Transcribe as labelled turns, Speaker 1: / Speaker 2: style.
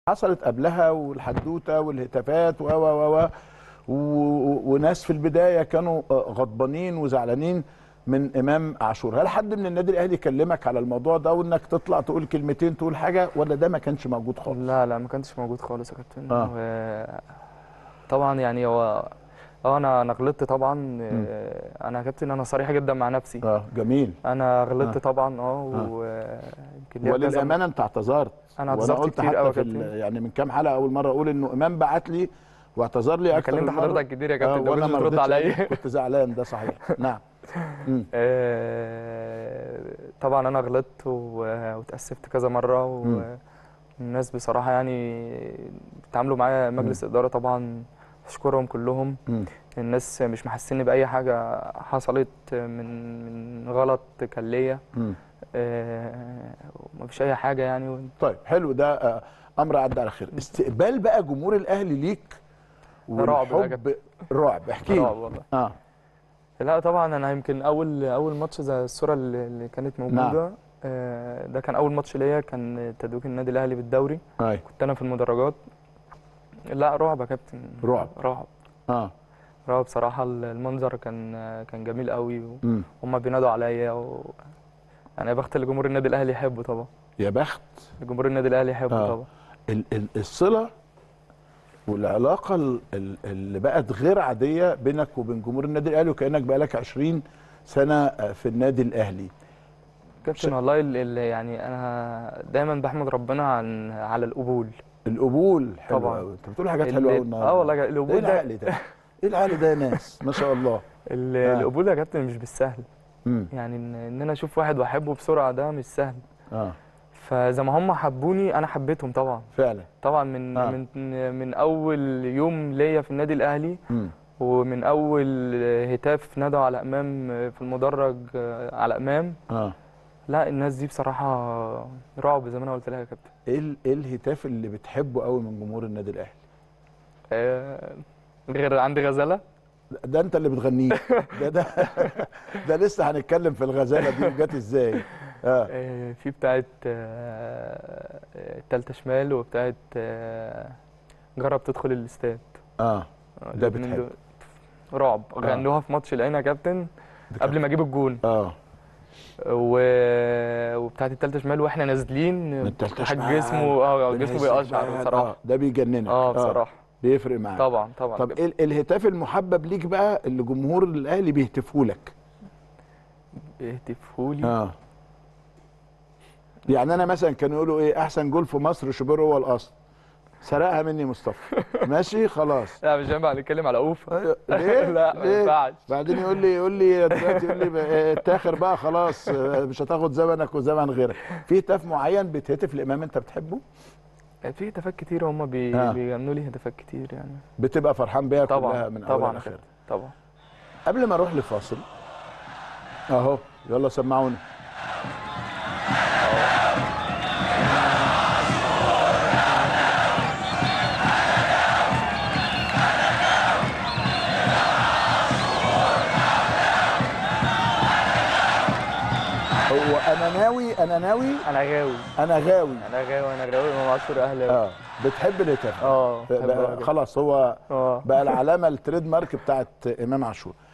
Speaker 1: حصلت قبلها والحدوته والهتافات و و و و- و- وناس في البدايه كانوا آه، غضبانين وزعلانين من امام عاشور هل حد من النادي الاهلي كلمك على الموضوع ده وانك تطلع تقول كلمتين تقول حاجه ولا ده ما كانش موجود خالص
Speaker 2: لا لا ما كانش موجود خالص يا كابتن
Speaker 1: آه.
Speaker 2: و... طبعا يعني هو اه انا انا غلطت طبعا آه، انا يا كابتن انا صريح جدا مع نفسي
Speaker 1: اه جميل
Speaker 2: انا غلطت
Speaker 1: آه.
Speaker 2: طبعا اه ويمكن ليا كذا-
Speaker 1: وللامانه انت اعتذرت
Speaker 2: انا
Speaker 1: وانا
Speaker 2: اعتذرت
Speaker 1: قلت
Speaker 2: كتير
Speaker 1: حتى
Speaker 2: قوي يا
Speaker 1: في ال-
Speaker 2: كابتن
Speaker 1: يعني من كام حلقه اول مره اقول انه امام بعت لي واعتذر لي
Speaker 2: انا
Speaker 1: اكتر
Speaker 2: كلمت
Speaker 1: من مرة.
Speaker 2: حضرتك كتير يا
Speaker 1: آه،
Speaker 2: كابتن ده
Speaker 1: وانا
Speaker 2: كنت
Speaker 1: ما
Speaker 2: بترد
Speaker 1: رضيتش
Speaker 2: عليا
Speaker 1: أقول- كنت زعلان ده صحيح نعم مم.
Speaker 2: آه، طبعا انا غلطت و- واتاسفت كذا مره
Speaker 1: مم.
Speaker 2: والناس بصراحه يعني بيتعاملوا معايا مجلس اداره طبعا اشكرهم كلهم
Speaker 1: مم.
Speaker 2: الناس مش محسيني باي حاجه حصلت من من غلط كان ليا
Speaker 1: مم.
Speaker 2: آه، ومفيش اي حاجه يعني و-
Speaker 1: طيب حلو ده آه، امر عدى على خير استقبال بقى جمهور الاهلي ليك
Speaker 2: رعب بقى
Speaker 1: والحب رعب احكي
Speaker 2: رعب
Speaker 1: لي
Speaker 2: والله
Speaker 1: اه
Speaker 2: لا طبعا انا يمكن اول اول ماتش زي الصوره اللي اللي كانت موجوده
Speaker 1: نعم.
Speaker 2: آه، ده كان اول ماتش ليا كان تتويج النادي الاهلي بالدوري
Speaker 1: اي
Speaker 2: كنت انا في المدرجات لا رعب يا كابتن
Speaker 1: رعب.
Speaker 2: رعب
Speaker 1: اه
Speaker 2: رعب بصراحه المنظر كان كان جميل قوي
Speaker 1: مم.
Speaker 2: وهم بينادوا عليا و... يعني يا بخت اللي جمهور النادي الاهلي يحبه طبعا
Speaker 1: يا بخت
Speaker 2: جمهور النادي الاهلي يحبه
Speaker 1: آه.
Speaker 2: طبعا
Speaker 1: ال- ال- الصله والعلاقه ال- ال- اللي بقت غير عاديه بينك وبين جمهور النادي الاهلي وكانك بقالك 20 سنه آه، في النادي الاهلي
Speaker 2: كابتن والله ال- ال- يعني انا دايما بحمد ربنا عن على القبول
Speaker 1: القبول حلو
Speaker 2: طبعاً.
Speaker 1: قوي انت بتقول حاجات
Speaker 2: ال-
Speaker 1: حلوه قوي
Speaker 2: ال-
Speaker 1: النهارده
Speaker 2: اه والله
Speaker 1: ايه
Speaker 2: القبول ده
Speaker 1: العقل ده ايه العقل ده يا ناس ما شاء الله
Speaker 2: ال-
Speaker 1: آه.
Speaker 2: القبول يا كابتن مش بالسهل
Speaker 1: امم
Speaker 2: يعني ان ان انا اشوف واحد واحبه بسرعه ده مش سهل
Speaker 1: اه
Speaker 2: فزي ما هم حبوني انا حبيتهم طبعا
Speaker 1: فعلا
Speaker 2: طبعا من
Speaker 1: آه.
Speaker 2: من من اول يوم ليا في النادي الاهلي
Speaker 1: امم
Speaker 2: ومن اول هتاف ندى على امام في المدرج على امام
Speaker 1: اه
Speaker 2: لا الناس دي بصراحه رعب زي ما انا قلت لها يا كابتن
Speaker 1: ايه ال- ايه الهتاف اللي بتحبه قوي من جمهور النادي الاهلي
Speaker 2: آه، غير عندي غزاله
Speaker 1: ده انت اللي بتغنيه ده ده ده لسه هنتكلم في الغزاله دي وجت ازاي اه
Speaker 2: آه، في بتاعه آه، التالتة شمال وبتاعه آه، جرب تدخل الاستاد
Speaker 1: اه
Speaker 2: آه،
Speaker 1: ده
Speaker 2: الاتنين
Speaker 1: بتحب.
Speaker 2: دول رعب غنوها في ماتش العين يا كابتن
Speaker 1: ده
Speaker 2: قبل ما اجيب الجون
Speaker 1: اه
Speaker 2: و... وبتاعت التالتة شمال واحنا نازلين
Speaker 1: التالتة
Speaker 2: واحد
Speaker 1: شمال.
Speaker 2: جسمه اه
Speaker 1: بنهز
Speaker 2: جسمه بيقشعر
Speaker 1: جبال.
Speaker 2: بصراحه
Speaker 1: آه. ده بيجننك
Speaker 2: اه بصراحه
Speaker 1: بيفرق معاك
Speaker 2: طبعا طبعا
Speaker 1: طب ايه ال- الهتاف المحبب ليك بقى اللي جمهور الاهلي بيهتفوا لك
Speaker 2: بيهتفولي
Speaker 1: اه يعني انا مثلا كانوا يقولوا ايه احسن جول في مصر شوبير هو الاصل سرقها مني مصطفى ماشي خلاص
Speaker 2: لا مش هينفع نتكلم على اوفا
Speaker 1: أيوة. ليه
Speaker 2: لا ما
Speaker 1: ليه؟
Speaker 2: ينفعش
Speaker 1: بعدين يقول لي يقول لي دلوقتي يقول لي بقى التاخر بقى خلاص آه، مش هتاخد زمنك وزمن غيرك في هتاف معين بتهتف لامام انت بتحبه
Speaker 2: في هتافات كتير هم بي...
Speaker 1: آه.
Speaker 2: بيغنوا لي هتافات كتير يعني
Speaker 1: بتبقى فرحان بيها كلها
Speaker 2: طبعا
Speaker 1: من اولها
Speaker 2: طبعا
Speaker 1: لاخرها
Speaker 2: طبعا
Speaker 1: قبل ما اروح لفاصل اهو يلا سمعونا هو انا ناوي انا ناوي
Speaker 2: انا غاوي
Speaker 1: انا غاوي
Speaker 2: انا غاوي انا غاوي امام عاشور اهلاوي
Speaker 1: اه بتحب الهتاف
Speaker 2: اه
Speaker 1: بقى
Speaker 2: بحبها جدا.
Speaker 1: خلاص هو
Speaker 2: اه
Speaker 1: بقى العلامه التريد مارك بتاعت امام عاشور